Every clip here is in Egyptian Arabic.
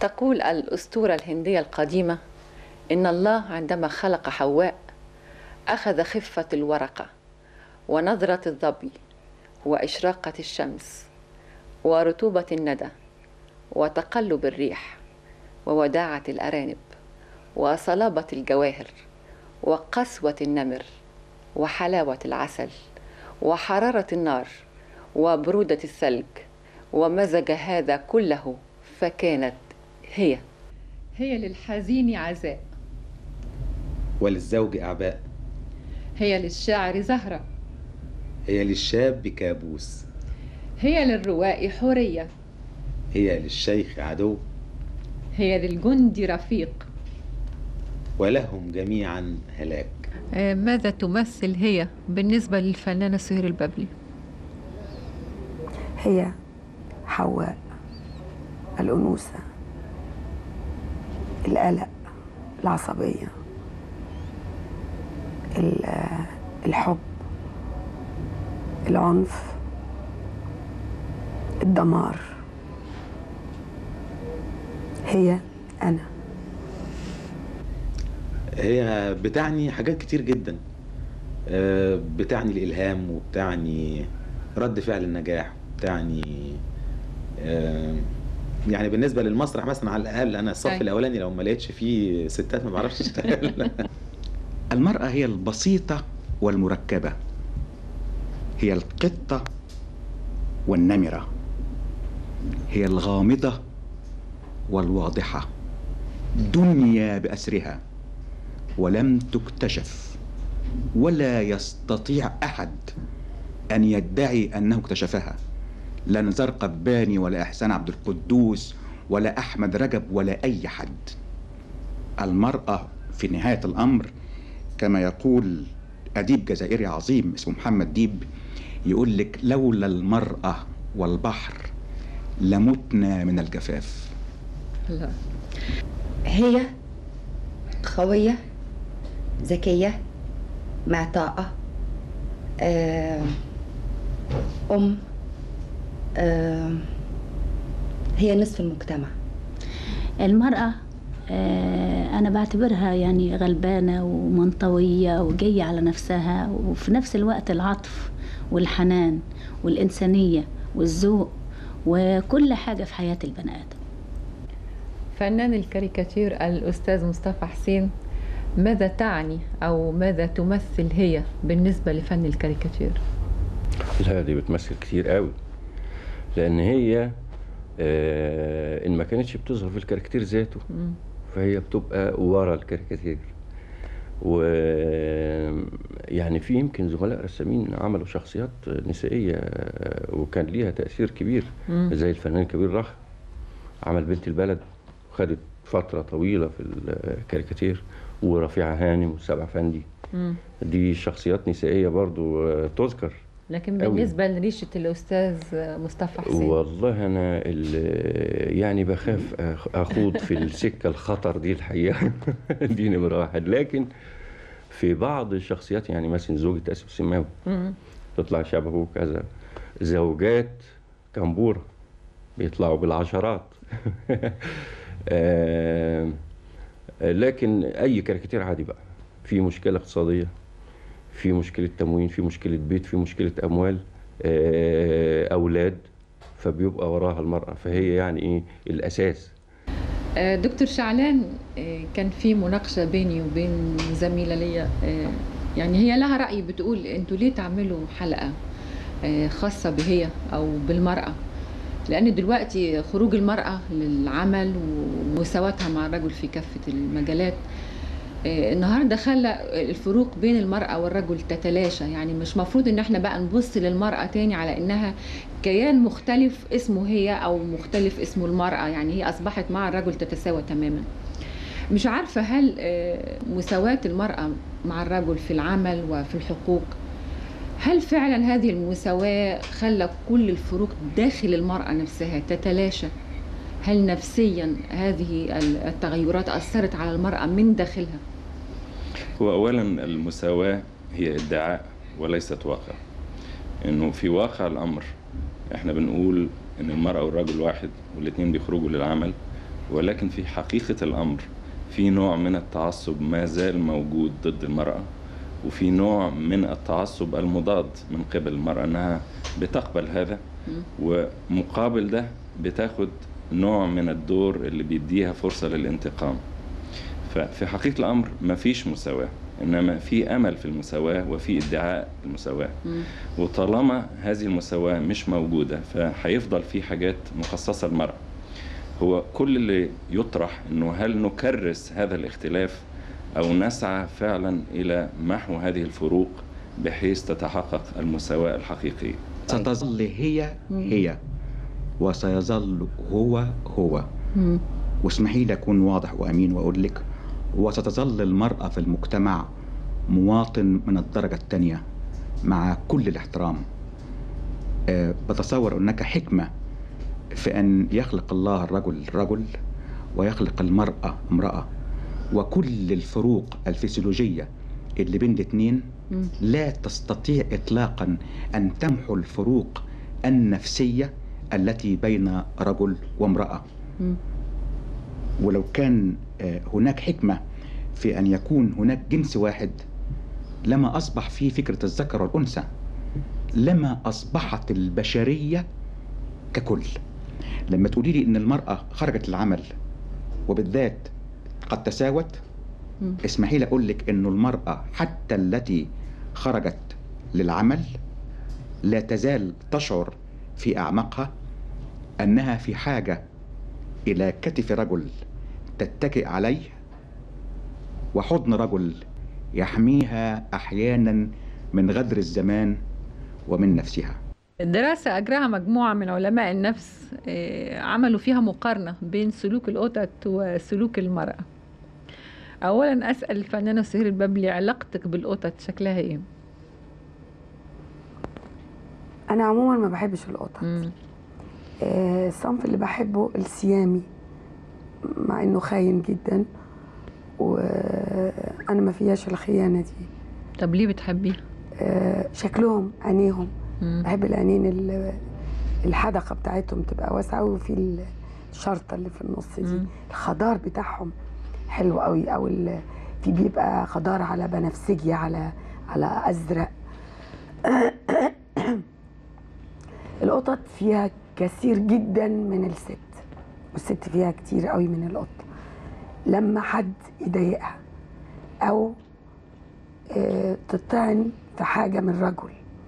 تقول الأسطورة الهندية القديمة إن الله عندما خلق حواء أخذ خفة الورقة ونظرة الظبي وإشراقة الشمس ورطوبة الندى وتقلب الريح ووداعة الأرانب وصلابة الجواهر وقسوة النمر وحلاوة العسل وحرارة النار وبرودة الثلج ومزج هذا كله فكانت هي هي للحزين عزاء وللزوج أعباء هي للشاعر زهرة هي للشاب كابوس هي للرواء حورية هي للشيخ عدو هي للجندي رفيق ولهم جميعا هلاك آه، ماذا تمثل هي بالنسبة للفنانة سهير البابلي؟ هي حواء الأنوثة القلق العصبية ال- الحب العنف الدمار هي أنا هي بتعني حاجات كتير جدا آه، بتعني الإلهام وبتعني رد فعل النجاح بتعني آه، يعني بالنسبة للمسرح مثلا على الأقل أنا الصف أيوة. الأولاني لو ما لقيتش فيه ستات ما بعرفش أشتغل المرأة هي البسيطة والمركبة هي القطة والنمرة هي الغامضة والواضحة دنيا بأسرها ولم تكتشف ولا يستطيع أحد أن يدعي أنه اكتشفها لا نزار قباني ولا إحسان عبد القدوس ولا أحمد رجب ولا أي حد المرأة في نهاية الأمر كما يقول أديب جزائري عظيم اسمه محمد ديب يقول لك لولا المرأة والبحر لمتنا من الجفاف لا هي قوية ذكية معطاءة آه، أم آه، هي نصف المجتمع المرأة آه، أنا بعتبرها يعني غلبانة ومنطوية وجاية على نفسها وفي نفس الوقت العطف والحنان والإنسانية والذوق وكل حاجة في حياة البني آدم فنان الكاريكاتير الأستاذ مصطفى حسين ماذا تعني أو ماذا تمثل هي بالنسبة لفن الكاريكاتير؟ لا دي بتمثل كتير قوي لان هي آه ان ما كانتش بتظهر في الكاريكاتير ذاته مم. فهي بتبقى ورا الكاريكاتير و يعني في يمكن زملاء رسامين عملوا شخصيات نسائيه آه، وكان ليها تاثير كبير مم. زي الفنان الكبير رخ عمل بنت البلد وخدت فتره طويله في الكاريكاتير ورفيعه هانم والسبع فندي مم. دي شخصيات نسائيه برضو آه، تذكر لكن أوي. بالنسبة لريشة الأستاذ مصطفى حسين والله انا ال- يعني بخاف أخ- اخوض في السكه الخطر دي الحقيقه دي نمره واحد لكن في بعض الشخصيات يعني مثلا زوجة اسف السماوي مم. تطلع شبهه كذا زوجات كمبوره بيطلعوا بالعشرات آه، لكن اي كاريكاتير عادي بقى في مشكله اقتصاديه في مشكله تموين في مشكله بيت في مشكله اموال آه، اولاد فبيبقى وراها المراه فهي يعني ايه الاساس آه، دكتور شعلان آه، كان في مناقشة بيني وبين زميلة ليا آه، يعني هي لها رأي بتقول انتوا ليه تعملوا حلقة آه، خاصة بهي أو بالمرأة لأن دلوقتي خروج المرأة للعمل ومساواتها مع الرجل في كافة المجالات آه، النهارده خلى الفروق بين المرأة والرجل تتلاشى يعني مش مفروض ان احنا بقى نبص للمرأة تاني على انها كيان مختلف اسمه هي او مختلف اسمه المرأة يعني هي اصبحت مع الرجل تتساوى تماما مش عارفة هل آه، مساواة المرأة مع الرجل في العمل وفي الحقوق هل فعلا هذه المساواة خلى كل الفروق داخل المرأة نفسها تتلاشى هل نفسيا هذه التغيرات أثرت على المرأة من داخلها؟ هو أولا المساواة هي ادعاء وليست واقع إنه في واقع الأمر إحنا بنقول إن المرأة والرجل واحد والاتنين بيخرجوا للعمل ولكن في حقيقة الأمر في نوع من التعصب ما زال موجود ضد المرأة وفي نوع من التعصب المضاد من قبل المرأة أنها بتقبل هذا ومقابل ده بتاخد نوع من الدور اللي بيديها فرصة للانتقام ففي حقيقة الأمر مفيش مساواة إنما في أمل في المساواة وفي ادعاء المساواة وطالما هذه المساواة مش موجودة فهيفضل في حاجات مخصصة للمرأة هو كل اللي يطرح انه هل نكرس هذا الاختلاف او نسعى فعلا الى محو هذه الفروق بحيث تتحقق المساواة الحقيقية ستظل هي هي وسيظل هو هو مم. واسمحي لي اكون واضح وامين واقول لك وستظل المراه في المجتمع مواطن من الدرجه الثانيه مع كل الاحترام أه بتصور هناك حكمه في ان يخلق الله الرجل رجل ويخلق المراه امراه وكل الفروق الفسيولوجيه اللي بين الاثنين مم. لا تستطيع اطلاقا ان تمحو الفروق النفسيه التي بين رجل وامراه مم. ولو كان آه، هناك حكمة في أن يكون هناك جنس واحد لما أصبح فيه فكرة الذكر والأنثى لما أصبحت البشرية ككل لما تقولي لي إن المرأة خرجت للعمل وبالذات قد تساوت مم. اسمحي لي أقول لك إنه المرأة حتى التي خرجت للعمل لا تزال تشعر في أعماقها أنها في حاجة إلى كتف رجل تتكئ عليه وحضن رجل يحميها أحيانا من غدر الزمان ومن نفسها الدراسة أجراها مجموعة من علماء النفس آه، عملوا فيها مقارنة بين سلوك القطط وسلوك المرأة أولا أسأل الفنانة سهير البابلي علاقتك بالقطط شكلها إيه؟ انا عموما ما بحبش القطط مم. آه، الصنف اللي بحبه السيامي مع انه خاين جدا وانا ما فيهاش الخيانه دي طب ليه بتحبيها؟ آه، شكلهم عينيهم مم. بحب العينين ال- الحدقه بتاعتهم تبقى واسعه قوي وفي الشرطه اللي في النص دي مم. الخضار بتاعهم حلو قوي او ال- في بيبقى خضار على بنفسجي على على ازرق القطط فيها كثير جدا من الست والست فيها كتير قوي من القط لما حد يضايقها او آه، تطعن في حاجه من رجل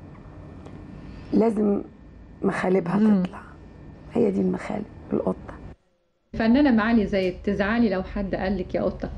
لازم مخالبها مم. تطلع هي دي المخالب القطه فنانة معالي زي تزعلي لو حد قال لك يا قطة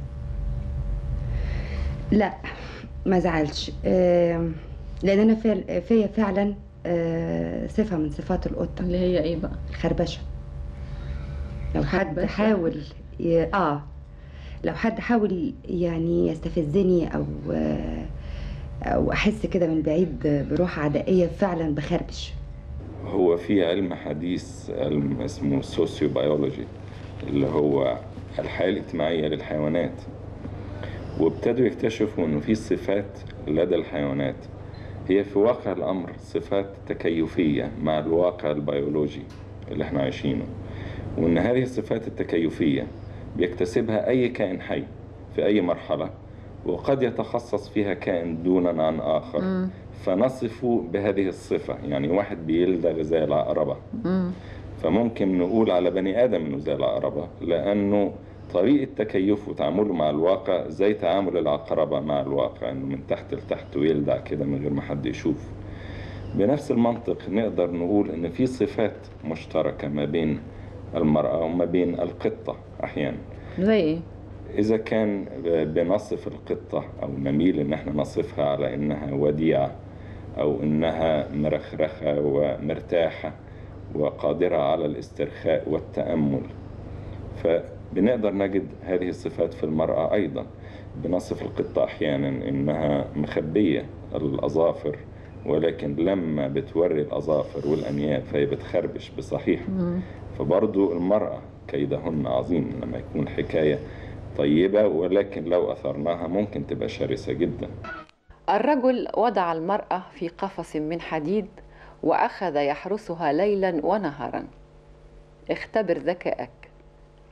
لا ما زعلش آم، لان انا فعل- فيا فعلا آه، صفه من صفات القطه اللي هي إيه بقى؟ الخربشه لو حد خربشة؟ حاول ي... اه لو حد حاول يعني يستفزني او آه، او احس كده من بعيد بروح عدائيه فعلا بخربش هو في علم حديث علم اسمه سوسيو بيولوجي اللي هو الحياة الاجتماعية للحيوانات وابتدوا يكتشفوا انه في صفات لدى الحيوانات هي في واقع الامر صفات تكيفية مع الواقع البيولوجي اللي احنا عايشينه وان هذه الصفات التكيفية بيكتسبها اي كائن حي في اي مرحلة وقد يتخصص فيها كائن دونا عن اخر مم. فنصفه بهذه الصفة يعني واحد بيلدغ زي العقربة مم. فممكن نقول على بني آدم إنه زي العقربة لأنه طريقة تكيفه وتعامله مع الواقع زي تعامل العقربة مع الواقع إنه من تحت لتحت ويلدع كده من غير ما حد يشوف بنفس المنطق نقدر نقول إن في صفات مشتركة ما بين المرأة وما بين القطة أحيانا زي إيه؟ إذا كان بنصف القطة أو نميل إن احنا نصفها على إنها وديعة أو إنها مرخرخة ومرتاحة وقادرة على الاسترخاء والتأمل فبنقدر نجد هذه الصفات في المرأة أيضا بنصف القطة أحيانا إنها مخبية الأظافر ولكن لما بتوري الأظافر والأنياب فهي بتخربش بصحيح مم. فبرضو المرأة كيدهن عظيم لما يكون حكاية طيبة ولكن لو أثرناها ممكن تبقى شرسة جدا الرجل وضع المرأة في قفص من حديد وأخذ يحرسها ليلا ونهارا اختبر ذكائك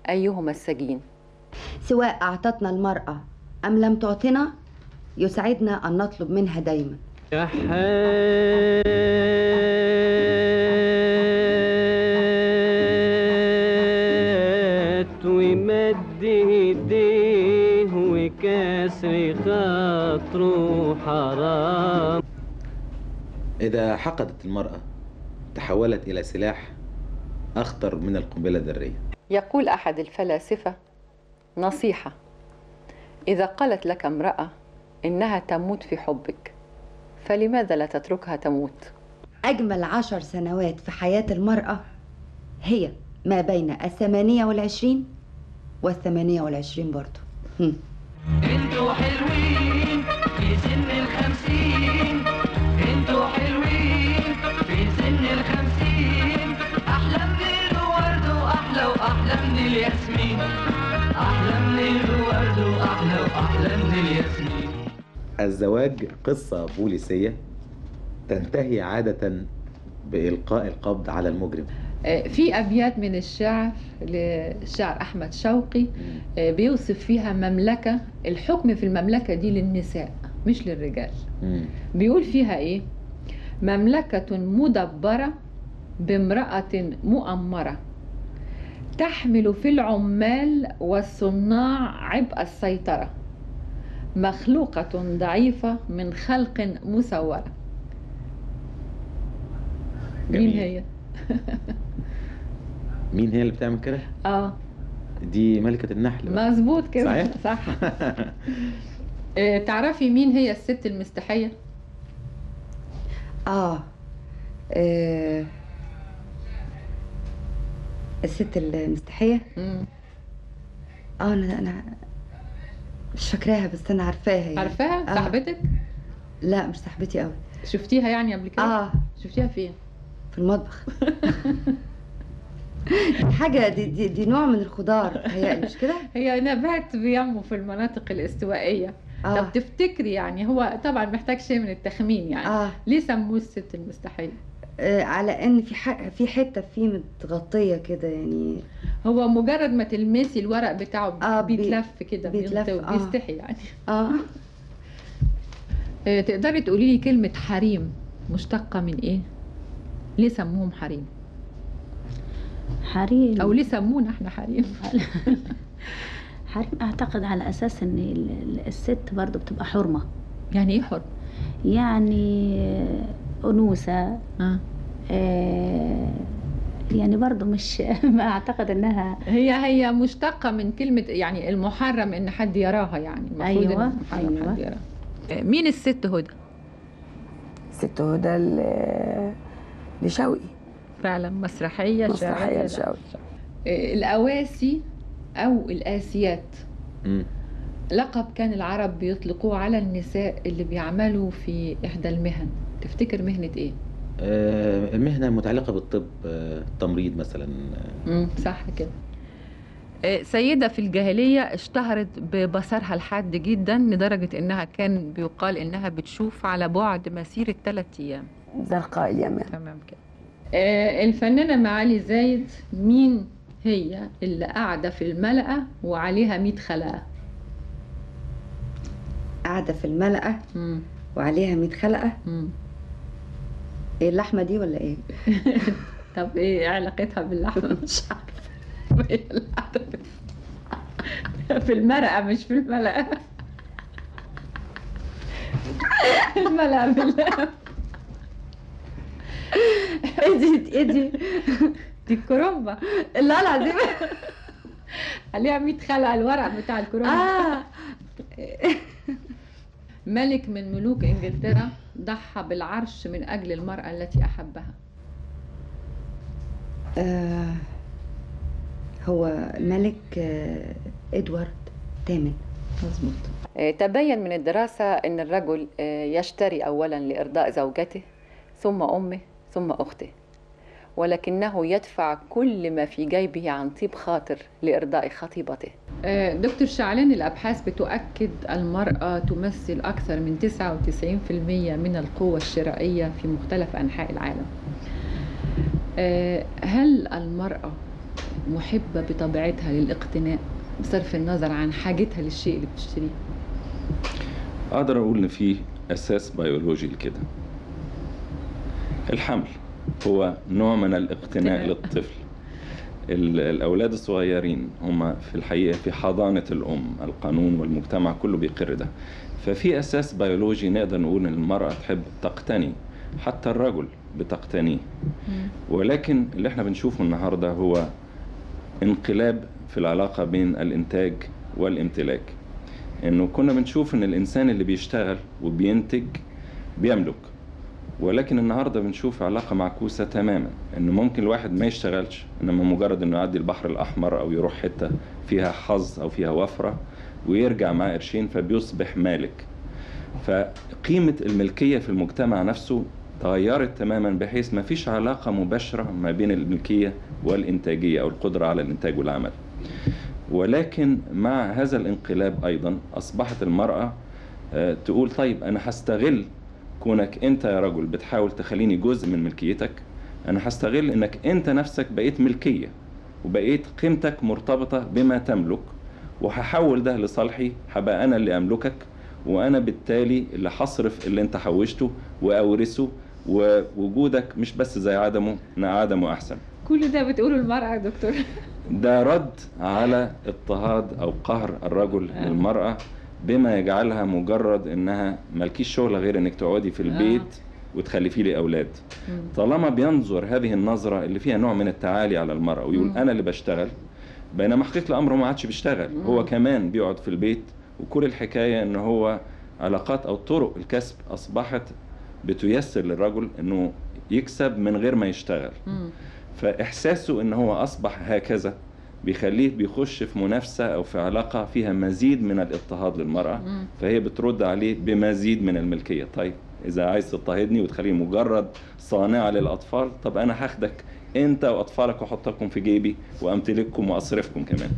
أيهما السجين سواء أعطتنا المرأة أم لم تعطنا يسعدنا أن نطلب منها دايما حات ومد ايديه وكسر خاطره حرام إذا حقدت المرأة تحولت إلى سلاح أخطر من القنبلة الذرية يقول أحد الفلاسفة نصيحة إذا قالت لك امرأة إنها تموت في حبك فلماذا لا تتركها تموت أجمل عشر سنوات في حياة المرأة هي ما بين الثمانية والعشرين والثمانية والعشرين برضو هم. انتوا حلوين في سن الخمسين انتوا حلوين في سن الخمسين احلى من الورد واحلى واحلى من الياسمين احلى من الورد واحلى واحلى من الياسمين الزواج قصة بوليسية تنتهي عادة بإلقاء القبض على المجرم آه، في أبيات من الشعر للشاعر أحمد شوقي آه، بيوصف فيها مملكة الحكم في المملكة دي للنساء مش للرجال مم. بيقول فيها إيه مملكة مدبرة بامرأة مؤمرة تحمل في العمال والصناع عبء السيطرة مخلوقة ضعيفة من خلق مسورة مين جميل. هي؟ مين هي اللي بتعمل كده؟ اه دي ملكة النحل بقى. مظبوط كده صحيح؟ صح آه، تعرفي مين هي الست المستحية؟ آه. آه الست المستحية مم. اه انا انا مش فاكراها بس انا عارفاها يعني عارفاها آه. صاحبتك؟ لا مش صاحبتي قوي شفتيها يعني قبل كده؟ اه شفتيها فين؟ في المطبخ حاجة دي, دي, دي نوع من الخضار هي مش كده؟ هي نبات بينمو في المناطق الاستوائية اه طب تفتكري يعني هو طبعا محتاج شيء من التخمين يعني اه ليه سموه الست المستحيل؟ آه، على ان في ح... في حته فيه متغطيه كده يعني هو مجرد ما تلمسي الورق بتاعه آه، بي- بيتلف كده بيتلف، بينطوي، آه. بيستحي يعني اه آه، تقدري تقولي لي كلمة حريم مشتقة من ايه؟ ليه سموهم حريم؟ حريم او ليه سمونا احنا حريم؟ حريم اعتقد على اساس ان ال- ال- الست برضو بتبقى حرمة يعني ايه حر؟ يعني انوثة آه. آه، يعني برضو مش ما اعتقد انها هي هي مشتقة من كلمة يعني المحرم ان حد يراها يعني المفروض أيوة، إن المحرم أيوة. حد يراها آه، مين الست هدى؟ ست هدى ل- لشوقي فعلا مسرحية مسرحية شاعرية لشوقي. آه، الأواسي أو الآسيات مم. لقب كان العرب بيطلقوه على النساء اللي بيعملوا في إحدى المهن تفتكر مهنة إيه؟ آه، المهنة المتعلقة بالطب آه، التمريض مثلا آه، مم. صح كده آه، سيدة في الجاهلية اشتهرت ببصرها الحاد جدا لدرجة انها كان بيقال انها بتشوف على بعد مسيرة ثلاثة ايام زرقاء اليمن تمام كده آه، الفنانة معالي زايد مين هي اللي قاعدة في الملأة وعليها 100 خلقة قاعده في الملقه مم. وعليها 100 خلقه مم. ايه اللحمه دي ولا ايه طب ايه علاقتها باللحمة مش عارفة هي اللي قاعدة في- في المرقة مش في الملأة الملأة بالله ايه دي ايه دي دي الكرومبة لا العظيم عليها 100 خلقة الورق بتاع الكرومبة اه ملك من ملوك انجلترا ضحى بالعرش من اجل المرأة التي احبها آه، هو الملك آه، ادوارد الثامن مظبوط آه، تبين من الدراسة أن الرجل آه، يشتري أولا لإرضاء زوجته ثم أمه ثم أخته ولكنه يدفع كل ما في جيبه عن طيب خاطر لإرضاء خطيبته آه، دكتور شعلان الأبحاث بتؤكد المرأة تمثل أكثر من 99% من القوة الشرائية في مختلف أنحاء العالم آه، هل المرأة محبة بطبيعتها للاقتناء بصرف النظر عن حاجتها للشيء اللي بتشتريه اقدر اقول ان في اساس بيولوجي لكده الحمل هو نوع من الاقتناء اقتناء. للطفل ال- الاولاد الصغيرين هم في الحقيقه في حضانه الام القانون والمجتمع كله بيقر ده ففي اساس بيولوجي نقدر نقول ان المراه تحب تقتني حتى الرجل بتقتنيه ولكن اللي احنا بنشوفه النهارده هو انقلاب في العلاقه بين الانتاج والامتلاك انه كنا بنشوف ان الانسان اللي بيشتغل وبينتج بيملك ولكن النهارده بنشوف علاقه معكوسه تماما ان ممكن الواحد ما يشتغلش انما مجرد انه يعدي البحر الاحمر او يروح حته فيها حظ او فيها وفره ويرجع معاه قرشين فبيصبح مالك فقيمه الملكيه في المجتمع نفسه تغيرت تماما بحيث ما فيش علاقه مباشره ما بين الملكيه والانتاجيه او القدره على الانتاج والعمل ولكن مع هذا الانقلاب ايضا اصبحت المراه آه، تقول طيب انا هستغل كونك انت يا رجل بتحاول تخليني جزء من ملكيتك انا هستغل انك انت نفسك بقيت ملكيه وبقيت قيمتك مرتبطه بما تملك وهحول ده لصالحي هبقى انا اللي املكك وانا بالتالي اللي هصرف اللي انت حوشته واورثه ووجودك مش بس زي عدمه ان عدمه احسن كل ده بتقوله المرأة يا دكتور ده رد على اضطهاد او قهر الرجل آه. للمرأة بما يجعلها مجرد انها مالكيش شغل غير انك تقعدي في البيت وتخلفي لي اولاد طالما بينظر هذه النظرة اللي فيها نوع من التعالي على المرأة ويقول مم. انا اللي بشتغل بينما حقيقة الامر هو ما عادش بيشتغل هو كمان بيقعد في البيت وكل الحكاية ان هو علاقات او طرق الكسب اصبحت بتيسر للرجل انه يكسب من غير ما يشتغل مم. فاحساسه ان هو اصبح هكذا بيخليه بيخش في منافسه او في علاقه فيها مزيد من الاضطهاد للمراه مم. فهي بترد عليه بمزيد من الملكيه طيب اذا عايز تضطهدني وتخليني مجرد صانعه للاطفال طب انا هاخدك انت واطفالك واحطكم في جيبي وامتلككم واصرفكم كمان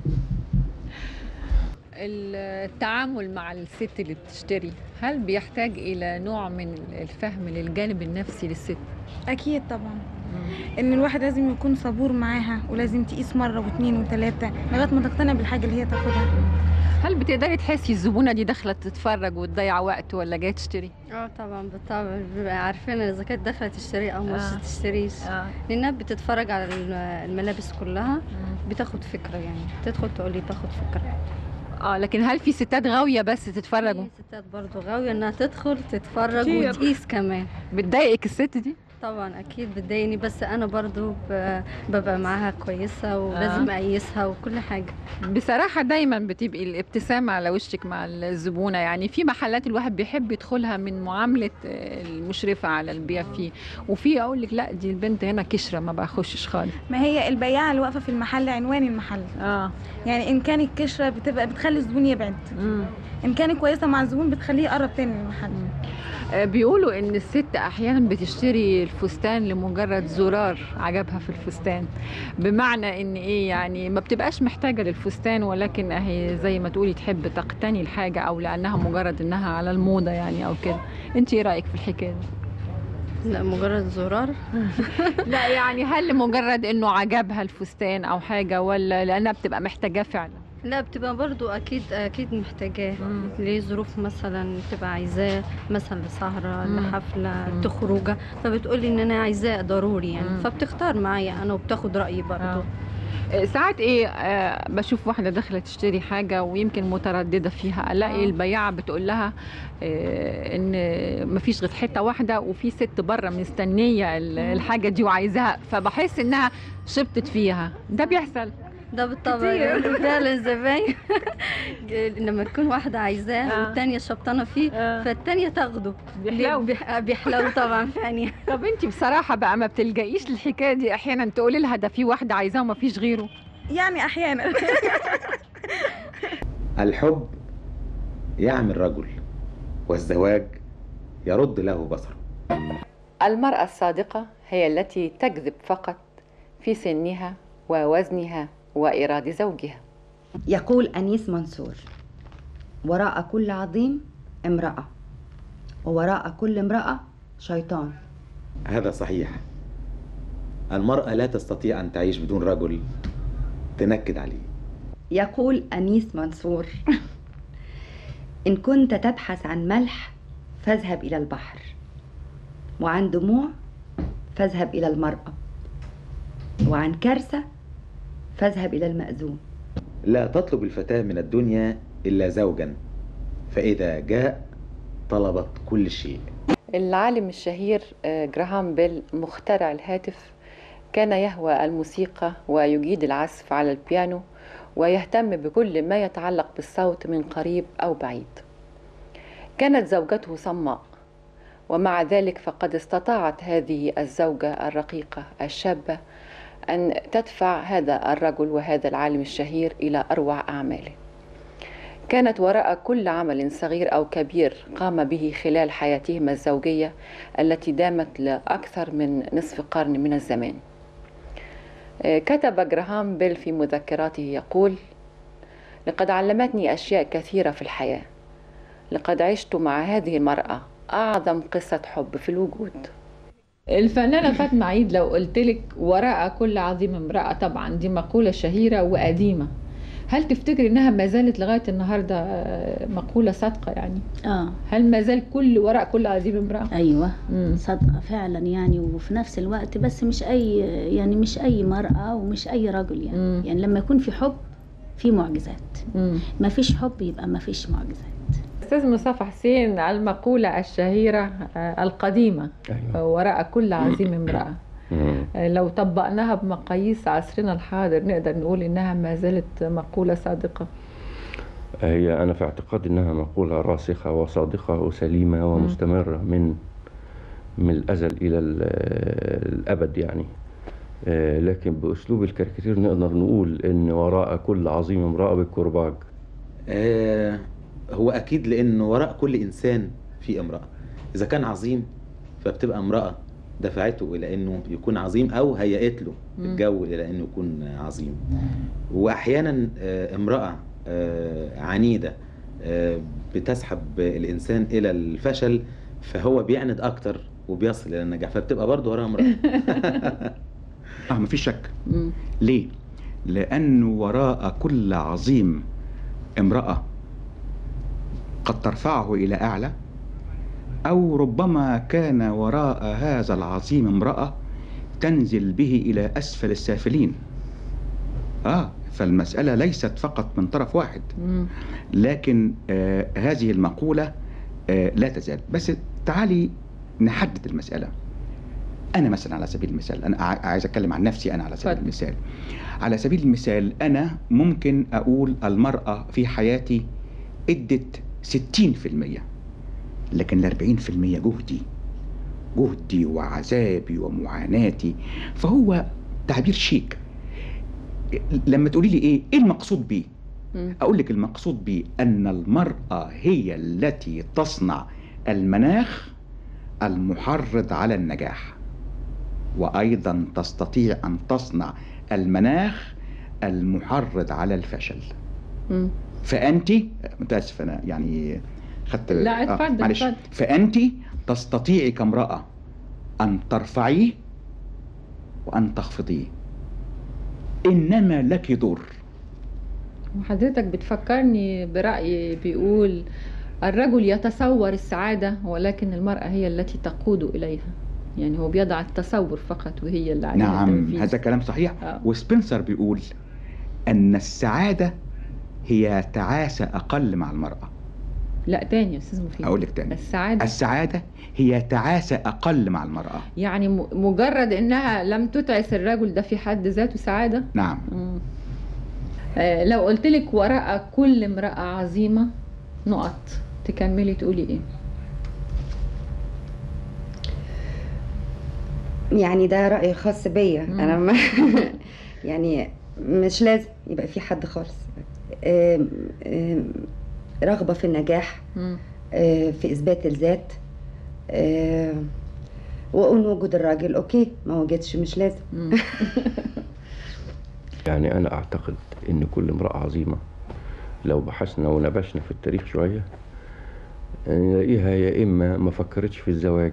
التعامل مع الست اللي بتشتري هل بيحتاج إلى نوع من الفهم للجانب النفسي للست؟ اكيد طبعا ان الواحد لازم يكون صبور معاها ولازم تقيس مره واثنين وثلاثه لغايه ما تقتنع بالحاجه اللي هي تاخدها هل بتقدري تحسي الزبونة دي داخلة تتفرج وتضيع وقت ولا جاية تشتري؟ اه طبعا بالطبع بيبقى عارفين اذا كانت داخله تشتري او مش آه. تشتريش آه. لانها بتتفرج على الم- الملابس كلها بتاخد فكره يعني تدخل تقول لي باخد فكره اه لكن هل في ستات غاوية بس تتفرجوا؟ في ستات برضو غاويه انها تدخل تتفرج كتير. وتقيس كمان بتضايقك الست دي؟ طبعا اكيد بتضايقني بس انا برضو ب- ببقى معاها كويسه ولازم آه. اقيسها وكل حاجه بصراحة دايما بتبقي الابتسامة على وشك مع الزبونة يعني في محلات الواحد بيحب يدخلها من معاملة آه، المشرفة على البيع فيه وفي أقول لك لا دي البنت هنا كشرة ما بخشش خالص ما هي البياعه اللي واقفه في المحل عنوان المحل اه يعني ان كانت كشره بتبقى بتخلي الزبون يبعد مم. ان كانت كويسه مع الزبون بتخليه يقرب تاني من المحل آه، بيقولوا ان الست احيانا بتشتري الفستان لمجرد زرار عجبها في الفستان بمعنى ان ايه يعني ما بتبقاش محتاجه للفستان ولكن اهي زي ما تقولي تحب تقتني الحاجه او لانها مجرد انها على الموضه يعني او كده انت ايه رايك في الحكايه دي لا مجرد زرار لا يعني هل لمجرد انه عجبها الفستان او حاجه ولا لانها بتبقى محتاجاه فعلا لا بتبقى برضو اكيد اكيد محتاجاه ليه ظروف مثلا بتبقى عايزاه مثلا لسهره مم. لحفله مم. تخرجه فبتقولي ان انا عايزاه ضروري يعني مم. فبتختار معايا انا وبتاخد رايي برضو آه. آه، ساعات ايه آه، بشوف واحده داخله تشتري حاجه ويمكن متردده فيها الاقي آه. البياعه بتقول لها آه، ان مفيش غير حته واحده وفي ست بره مستنيه ال- الحاجه دي وعايزاها فبحس انها شبطت فيها ده بيحصل ده بالطبع كتير. يعني فعلا زمان لما تكون واحده عايزاه آه. والتانيه شبطانه فيه آه. فالتانيه تاخده بيحلو. بيح- بيحلو طبعا في عينيها طب انت بصراحه بقى ما بتلجئيش للحكايه دي احيانا تقولي لها ده في واحده عايزاه ومفيش غيره يعني احيانا الحب يعمي الرجل والزواج يرد له بصره المرأة الصادقة هي التي تكذب فقط في سنها ووزنها وإرادة زوجها يقول أنيس منصور وراء كل عظيم امرأة ووراء كل امرأة شيطان هذا صحيح المرأة لا تستطيع أن تعيش بدون رجل تنكد عليه يقول أنيس منصور إن كنت تبحث عن ملح فاذهب إلى البحر وعن دموع فاذهب إلى المرأة وعن كارثة فاذهب إلى المأذون لا تطلب الفتاة من الدنيا إلا زوجا فإذا جاء طلبت كل شيء العالم الشهير آه، جراهام بيل مخترع الهاتف كان يهوى الموسيقى ويجيد العزف على البيانو ويهتم بكل ما يتعلق بالصوت من قريب أو بعيد كانت زوجته صماء ومع ذلك فقد استطاعت هذه الزوجة الرقيقة الشابة أن تدفع هذا الرجل وهذا العالم الشهير إلى أروع أعماله كانت وراء كل عمل صغير أو كبير قام به خلال حياتهما الزوجية التي دامت لأكثر من نصف قرن من الزمان آه، كتب جراهام بيل في مذكراته يقول لقد علمتني أشياء كثيرة في الحياة لقد عشت مع هذه المرأة أعظم قصة حب في الوجود الفنانة فاطمة عيد لو قلت لك وراء كل عظيم امرأة طبعا دي مقولة شهيرة وقديمة هل تفتكر انها ما زالت لغاية النهاردة آه، مقولة صادقة يعني اه هل ما زال كل وراء كل عظيم امرأة ايوه صادقه فعلا يعني وفي نفس الوقت بس مش اي يعني مش اي مراه ومش اي رجل يعني مم. يعني لما يكون في حب في معجزات مم. ما فيش حب يبقى ما فيش معجزات استاذ مصطفى حسين المقولة الشهيرة آه، القديمة أيوة. وراء كل عظيم امرأة مم. آه، لو طبقناها بمقاييس عصرنا الحاضر نقدر نقول انها ما زالت مقولة صادقة هي أنا في اعتقادي إنها مقولة راسخة وصادقة وسليمة ومستمرة من من الأزل إلى ال- الأبد يعني آه، لكن بأسلوب الكاريكاتير نقدر نقول إن وراء كل عظيم امرأة بالكرباج آه هو أكيد لأن وراء كل إنسان في امرأة إذا كان عظيم فبتبقى امرأة دفعته إلى إنه يكون عظيم أو هيئت له مم. الجو إلى إنه يكون عظيم وأحيانا آه، امرأة آه، عنيدة آه، بتسحب الإنسان إلى الفشل فهو بيعند أكتر وبيصل إلى النجاح فبتبقى برضه وراها امرأة اه مفيش شك مم. ليه؟ لأن وراء كل عظيم امرأة قد ترفعه إلى أعلى أو ربما كان وراء هذا العظيم امرأة تنزل به إلى أسفل السافلين آه فالمسألة ليست فقط من طرف واحد مم. لكن آه هذه المقولة آه لا تزال بس تعالي نحدد المسألة أنا مثلا على سبيل المثال أنا ع- عايز أتكلم عن نفسي أنا على سبيل اتفضل. المثال على سبيل المثال أنا ممكن أقول المرأة في حياتي ادت 60% لكن ال 40% جهدي جهدي وعذابي ومعاناتي فهو تعبير شيك لما تقولي لي ايه ايه المقصود بيه مم. اقول لك المقصود بيه ان المراه هي التي تصنع المناخ المحرض على النجاح وايضا تستطيع ان تصنع المناخ المحرض على الفشل مم. فانت متاسف انا يعني خدت لا، اتفضل، معلش اتفضل. فانت تستطيعي كامراه ان ترفعيه وان تخفضيه انما لك دور وحضرتك بتفكرني برأي بيقول الرجل يتصور السعادة ولكن المرأة هي التي تقود إليها يعني هو بيضع التصور فقط وهي اللي عليها نعم التنفيذ. هذا كلام صحيح آه. وسبنسر بيقول ان السعاده هي تعاسه اقل مع المراه لا تاني يا أستاذ مفيد اقول لك تاني السعادة السعاده هي تعاسه اقل مع المراه يعني م- مجرد إنها لم تتعس الرجل ده في حد ذاته سعادة نعم مم. آه، لو قلت لك وراء كل امرأة عظيمة نقط تكملي تقولي ايه يعني ده رأي خاص بيا مم. انا ما يعني مش لازم يبقى في حد خالص آم، آم، رغبة في النجاح مم. آه، في إثبات الذات آه، وأقول وجود الراجل أوكي ما وجدش مش لازم مم. يعني أنا أعتقد إن كل امرأة عظيمة لو بحثنا ونبشنا في التاريخ شوية نلاقيها يا إما ما فكرتش في الزواج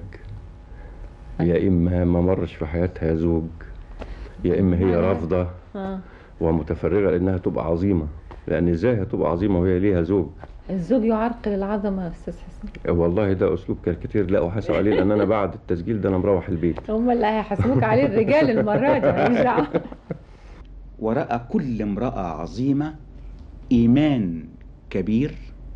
يا إما ما مرش في حياتها زوج يا إما هي رافضة آه. ومتفرغه لانها تبقى عظيمه لان ازاي هتبقى عظيمه وهي ليها زوج الزوج يعرقل العظمه يا استاذ حسين والله ده اسلوب كاريكاتير لا احاسب عليه لان انا بعد التسجيل ده انا مروح البيت هم اللي هيحاسبوك عليه الرجال المره دي ماليش دعوة. وراء كل امرأة عظيمة إيمان كبير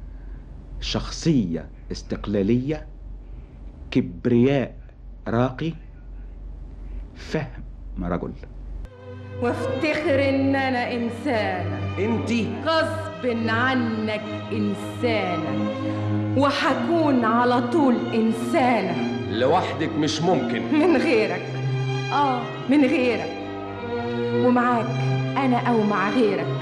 شخصية استقلالية كبرياء راقي فهم رجل وافتخر ان انا انسانه انتي غصب عنك انسانه وحكون على طول انسانه لوحدك مش ممكن من غيرك اه من غيرك ومعاك انا او مع غيرك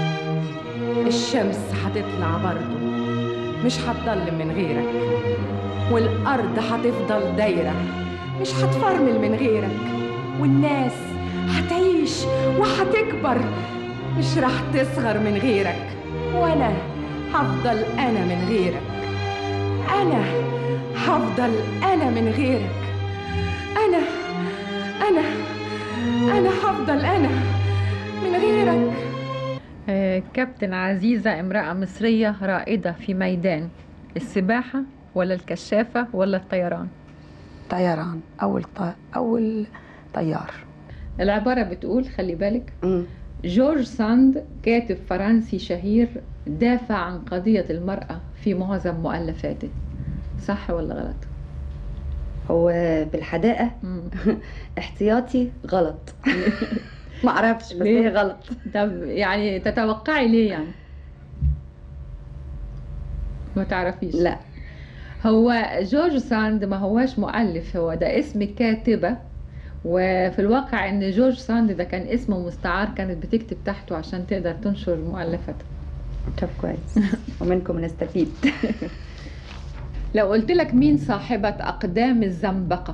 الشمس هتطلع برضه مش هتضل من غيرك والارض هتفضل دايره مش هتفرمل من غيرك والناس هتعيش وهتكبر مش راح تصغر من غيرك وانا هفضل انا من غيرك انا هفضل انا من غيرك انا انا انا هفضل انا من غيرك آه، كابتن عزيزة امرأة مصرية رائدة في ميدان السباحة ولا الكشافة ولا الطيران طيران اول ط... اول طيار العبارة بتقول خلي بالك جورج ساند كاتب فرنسي شهير دافع عن قضية المرأة في معظم مؤلفاته صح ولا غلط؟ هو بالحداقة احتياطي غلط ما اعرفش بس ليه؟ هي غلط طب يعني تتوقعي ليه يعني؟ ما تعرفيش لا هو جورج ساند ما هواش مؤلف هو ده اسم كاتبة وفي الواقع ان جورج ساند ده كان اسمه مستعار كانت بتكتب تحته عشان تقدر تنشر مؤلفاتها طب كويس ومنكم نستفيد لو قلت لك مين صاحبة أقدام الزنبقة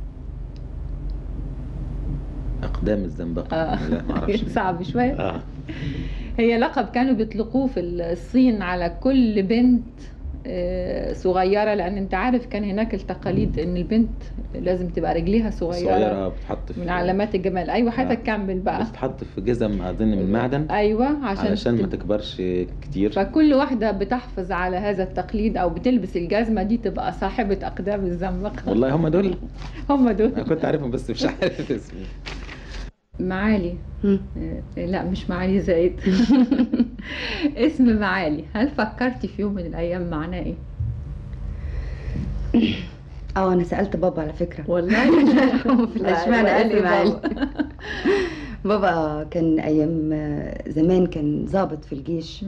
اقدام الزنبقه آه. لا ما اعرفش صعب شوية اه هي لقب كانوا بيطلقوه في الصين على كل بنت آه، صغيرة لأن أنت عارف كان هناك التقاليد إن البنت لازم تبقى رجليها صغيرة, صغيره بتحط في من علامات الجمال أيوة حضرتك كمل بقى بتتحط في جزم اظن من معدن أيوة عشان علشان ما تب- تكبرش كتير فكل واحدة بتحافظ على هذا التقليد أو بتلبس الجزمة دي تبقى صاحبة أقدام الزنبقة والله هم دول هم دول انا كنت عارفهم بس مش عارف اسمه معالي آه، لا مش معالي زايد اسم معالي هل فكرتي في يوم من الأيام معناه إيه؟ اه انا سالت بابا على فكره والله اشمعنى وقال اسم إيه معالي بابا؟ بابا كان ايام زمان كان ضابط في الجيش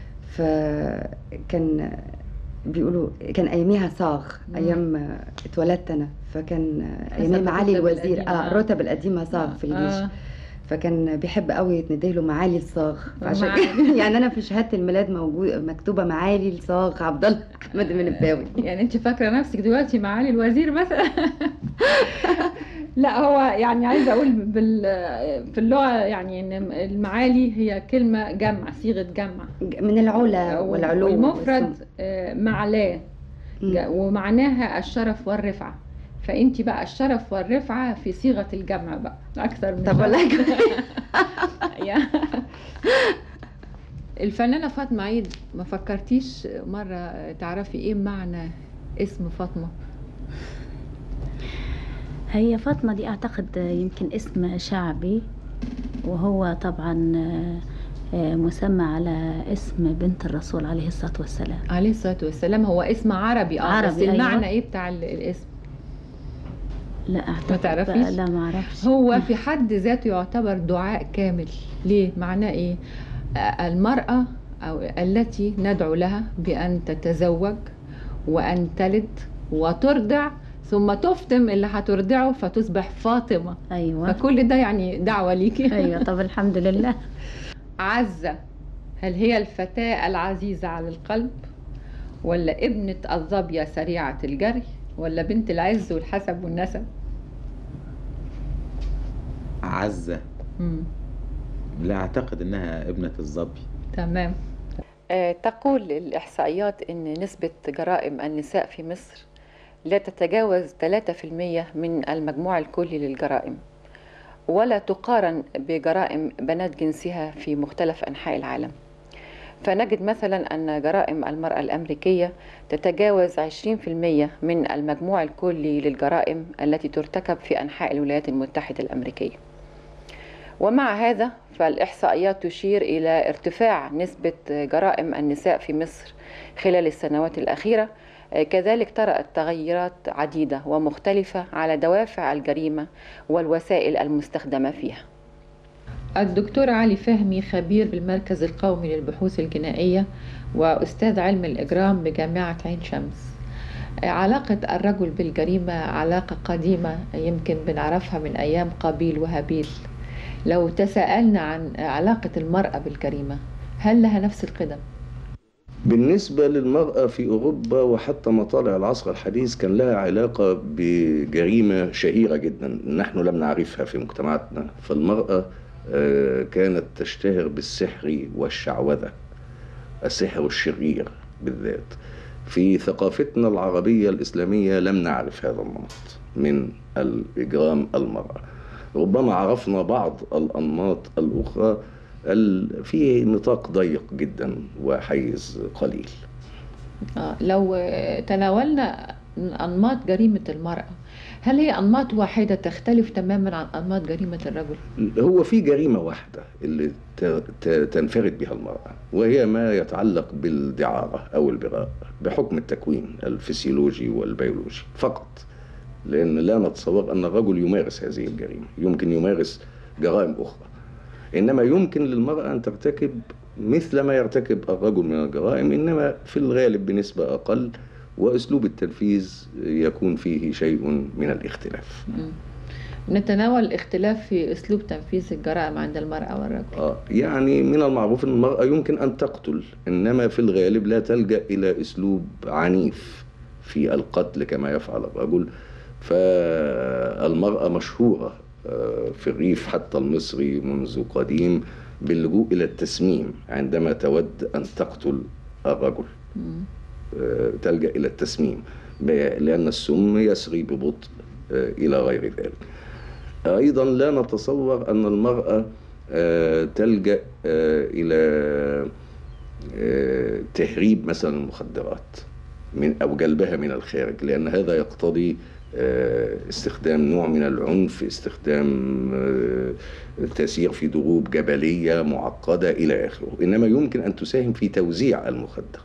فكان بيقولوا كان اياميها صاغ مم. ايام اتولدت انا فكان حسب ايامي معالي الرتب الوزير القديمة. اه الرتب القديمه صاغ في الجيش آه. فكان بيحب قوي يتنده له معالي الصاغ فعشان معالي. كده يعني انا في شهاده الميلاد موجود مكتوبه معالي الصاغ عبد الله احمد بن الباوي يعني انت فاكره نفسك دلوقتي معالي الوزير مثلا لا هو يعني عايزه اقول بال في اللغه يعني ان المعالي هي كلمه جمع صيغه جمع من العلا والعلو والمفرد آه، معلاه ج- ومعناها الشرف والرفعه فانت بقى الشرف والرفعه في صيغه الجمع بقى اكثر من طب والله يا- الفنانه فاطمه عيد ما فكرتيش مره تعرفي ايه معنى اسم فاطمه هي فاطمة دي أعتقد يمكن اسم شعبي وهو طبعا آه، مسمى على اسم بنت الرسول عليه الصلاة والسلام عليه الصلاه والسلام هو اسم عربي اه عربي، بس المعنى أيوة. ايه بتاع ال- الاسم لا أعتقد ما تعرفيش بقى- لا ما أعرفش هو في حد ذاته يعتبر دعاء كامل ليه معناه ايه آه، المرأة أو التي ندعو لها بأن تتزوج وأن تلد وترضع ثم تفطم اللي هترضعه فتصبح فاطمة أيوة فكل ده يعني دعوة ليكي أيوة طب الحمد لله عزة هل هي الفتاة العزيزة على القلب ولا ابنة الظبية سريعة الجري ولا بنت العز والحسب والنسب عزه مم. لا اعتقد انها ابنه الظبي تمام آه، تقول الإحصائيات أن نسبة جرائم النساء في مصر لا تتجاوز 3% من المجموع الكلي للجرائم ولا تقارن بجرائم بنات جنسها في مختلف أنحاء العالم فنجد مثلا أن جرائم المرأة الأمريكية تتجاوز 20% من المجموع الكلي للجرائم التي ترتكب في أنحاء الولايات المتحدة الأمريكية ومع هذا فالإحصائيات تشير إلى ارتفاع نسبة جرائم النساء في مصر خلال السنوات الأخيرة كذلك طرأت تغيرات عديدة ومختلفة على دوافع الجريمة والوسائل المستخدمة فيها الدكتور علي فهمي خبير بالمركز القومي للبحوث الجنائية وأستاذ علم الإجرام بجامعة عين شمس علاقة الرجل بالجريمة علاقة قديمة يمكن بنعرفها من أيام قابيل وهابيل لو تساءلنا عن علاقة المرأة بالجريمة هل لها نفس القدم؟ بالنسبة للمرأة في أوروبا وحتى مطالع العصر الحديث كان لها علاقة بجريمة شهيرة جدا نحن لم نعرفها في مجتمعاتنا فالمرأة آه، كانت تشتهر بالسحر والشعوذة السحر الشرير بالذات في ثقافتنا العربية الإسلامية لم نعرف هذا النمط من الإجرام المرأة ربما عرفنا بعض الأنماط الأخرى ال- في نطاق ضيق جدا وحيز قليل آه، لو آه، تناولنا أنماط جريمة المرأة هل هي أنماط واحدة تختلف تماما عن أنماط جريمة الرجل؟ هو في جريمة واحدة اللي ت- ت- تنفرد بها المرأة وهي ما يتعلق بالدعارة أو البراء بحكم التكوين الفسيولوجي والبيولوجي فقط لأن لا نتصور أن الرجل يمارس هذه الجريمة يمكن يمارس جرائم أخرى إنما يمكن للمرأة أن ترتكب مثل ما يرتكب الرجل من الجرائم إنما في الغالب بنسبة أقل وأسلوب التنفيذ يكون فيه شيء من الاختلاف مم. نتناول الاختلاف في أسلوب تنفيذ الجرائم عند المرأة والرجل آه، يعني من المعروف أن المرأة يمكن أن تقتل إنما في الغالب لا تلجأ إلى أسلوب عنيف في القتل كما يفعل الرجل فالمرأة مشهورة آه، في الريف حتى المصري منذ قديم باللجوء إلى التسميم عندما تود أن تقتل الرجل مم. آه، تلجأ إلى التسميم ب- لأن السم يسري ببطء آه، إلى غير ذلك أيضا لا نتصور أن المرأة آه، تلجأ آه، إلى آه، تهريب مثلا المخدرات من أو جلبها من الخارج لأن هذا يقتضي آه، استخدام نوع من العنف استخدام آه، تسير في دروب جبلية معقدة إلى آخره إنما يمكن أن تساهم في توزيع المخدر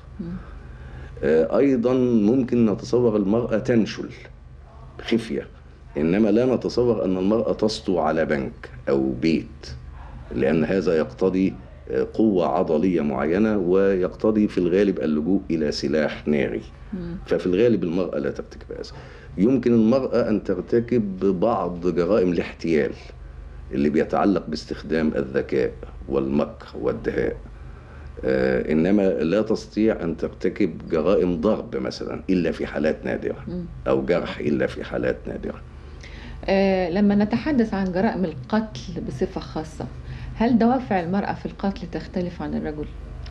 آه، أيضا ممكن نتصور المرأة تنشل خفية إنما لا نتصور أن المرأة تسطو على بنك أو بيت لأن هذا يقتضي آه، قوة عضلية معينة ويقتضي في الغالب اللجوء إلى سلاح ناري ففي الغالب المرأة لا ترتكب هذا يمكن المرأة أن ترتكب بعض جرائم الاحتيال اللي بيتعلق باستخدام الذكاء والمكر والدهاء آه، إنما لا تستطيع أن ترتكب جرائم ضرب مثلا إلا في حالات نادرة مم. أو جرح إلا في حالات نادرة آه، لما نتحدث عن جرائم القتل بصفة خاصة هل دوافع المرأة في القتل تختلف عن الرجل؟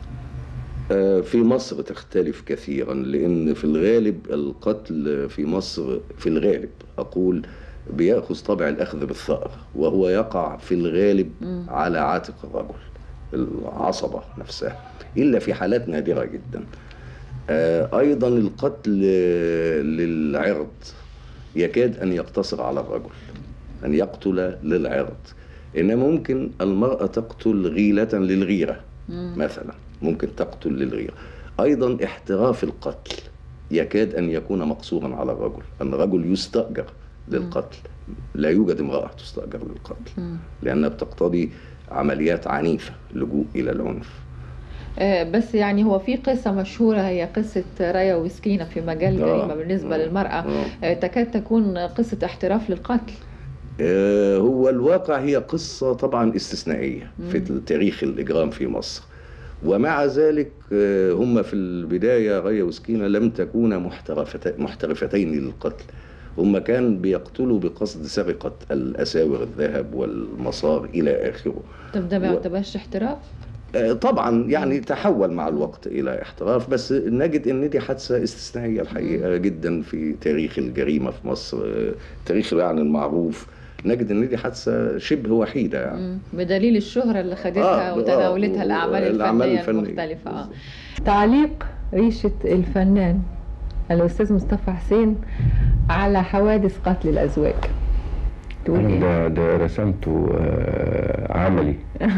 آه، في مصر تختلف كثيرا لأن في الغالب القتل في مصر في الغالب أقول بيأخذ طبع الأخذ بالثأر وهو يقع في الغالب مم. على عاتق الرجل العصبة نفسها إلا في حالات نادرة جدا آه، أيضا القتل آه، للعرض يكاد أن يقتصر على الرجل أن يقتل للعرض إنما ممكن المرأة تقتل غيلة للغيرة مم. مثلا ممكن تقتل للغيرة أيضا احتراف القتل يكاد أن يكون مقصورا على الرجل أن الرجل يستأجر للقتل لا يوجد امرأة تستأجر للقتل مم. لأنها بتقتضي عمليات عنيفة لجوء إلى العنف آه، بس يعني هو في قصة مشهورة هي قصة رايا وسكينة في مجال آه. الجريمة بالنسبة آه. للمرأة آه. آه، تكاد تكون قصة احتراف للقتل آه، هو الواقع هي قصة طبعا استثنائية في مم. تاريخ الإجرام في مصر ومع ذلك آه، هم في البداية غيا وسكينة لم تكونا محترفت- محترفتين للقتل هم كان بيقتلوا بقصد سرقة الأساور الذهب والمصار إلى آخره طب ده ما و- يعتبرش احتراف؟ آه، طبعا يعني تحول مع الوقت الى احتراف بس نجد ان دي حادثه استثنائيه الحقيقه جدا في تاريخ الجريمه في مصر آه، تاريخ يعني المعروف نجد ان دي حادثه شبه وحيده يعني مم. بدليل الشهرة اللي خدتها آه، وتناولتها آه، الأعمال الأعمال الفنية الفنية. المختلفة آه. تعليق ريشة الفنان الأستاذ مصطفى حسين على حوادث قتل الأزواج تقول أنا إيه؟ ده, ده رسمته آه، عملي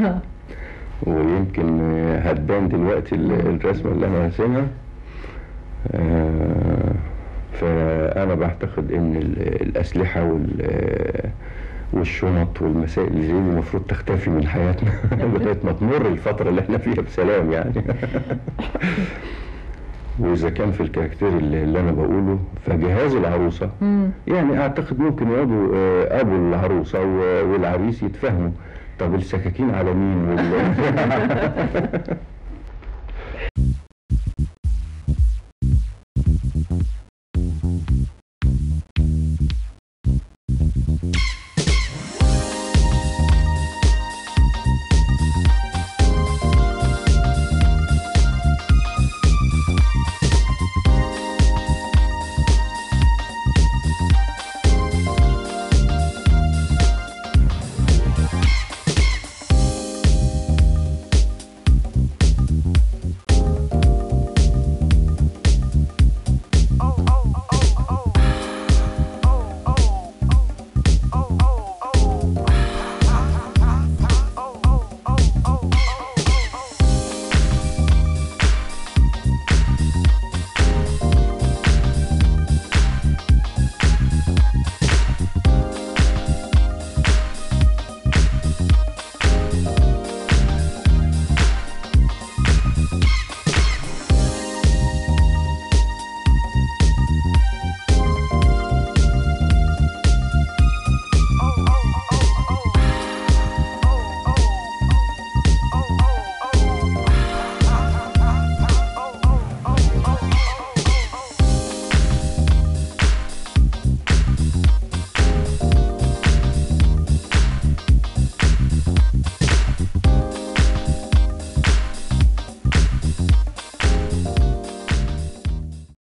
ويمكن آه، هتبان دلوقتي ال- الرسمة اللي أنا راسمها آه، فأنا بعتقد إن ال- الأسلحة وال آه، والشنط والمسائل اللي زي دي المفروض تختفي من حياتنا لغاية ما تمر الفترة اللي احنا فيها بسلام يعني وإذا كان في الكاركتير اللي, اللي أنا بقوله فجهاز العروسة مم. يعني اعتقد ممكن ابو آه، ابو العروسه و- والعريس يتفاهموا طب السكاكين على مين وال...